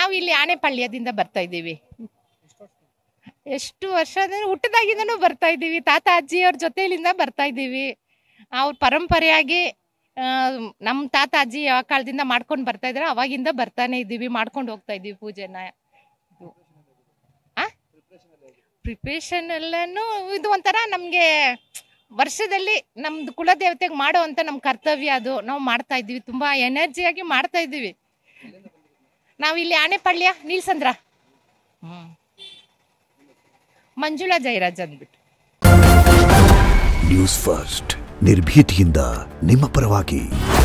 ನಾವು ಇಲ್ಲಿ ಆನೆಪಳ್ಯದಿಂದ ಬರ್ತಾ ಇದ್ದೀವಿ ಎಷ್ಟು ವರ್ಷ ಅಂದ್ರೆ ಹುಟ್ಟದಾಗಿಂದನೂ ಬರ್ತಾ ಇದ್ದೀವಿ ತಾತ ಅಜ್ಜಿಯವ್ರ ಜೊತೆಲಿಂದ ಬರ್ತಾ ಇದ್ದೀವಿ ಅವ್ರ ಪರಂಪರೆಯಾಗಿ ನಮ್ಮ ತಾತ ಅಜ್ಜಿ ಯಾವ ಕಾಲದಿಂದ ಮಾಡ್ಕೊಂಡು ಬರ್ತಾ ಇದ್ರೆ ಅವಾಗಿಂದ ಬರ್ತಾನೆ ಇದ್ದೀವಿ ಮಾಡ್ಕೊಂಡು ಹೋಗ್ತಾ ಇದ್ದೀವಿ ಪೂಜೆನ ಪ್ರಿಪ್ರೇಷನ್ ಎಲ್ಲನೂ ಇದು ಒಂಥರ ನಮಗೆ ವರ್ಷದಲ್ಲಿ ನಮ್ದು ಕುಲದೇವತೆಗೆ ಮಾಡೋ ಅಂತ ನಮ್ಮ ಕರ್ತವ್ಯ ಅದು ನಾವು ಮಾಡ್ತಾ ಇದ್ದೀವಿ ತುಂಬಾ ಎನರ್ಜಿಯಾಗಿ ಮಾಡ್ತಾ ಇದ್ದೀವಿ ನಾವು ಇಲ್ಲಿ ಆನೆಪಳ್ಯ ನೀಲ್ಸಂದ್ರ ಹ್ಮ್ ಮಂಜುಳಾ ಜಯರಾಜ್ ಅಂದ್ಬಿಟ್ಟು ನ್ಯೂಸ್ ಫಸ್ಟ್ ನಿರ್ಭೀತಿಯಿಂದ ನಿಮ್ಮ ಪರವಾಗಿ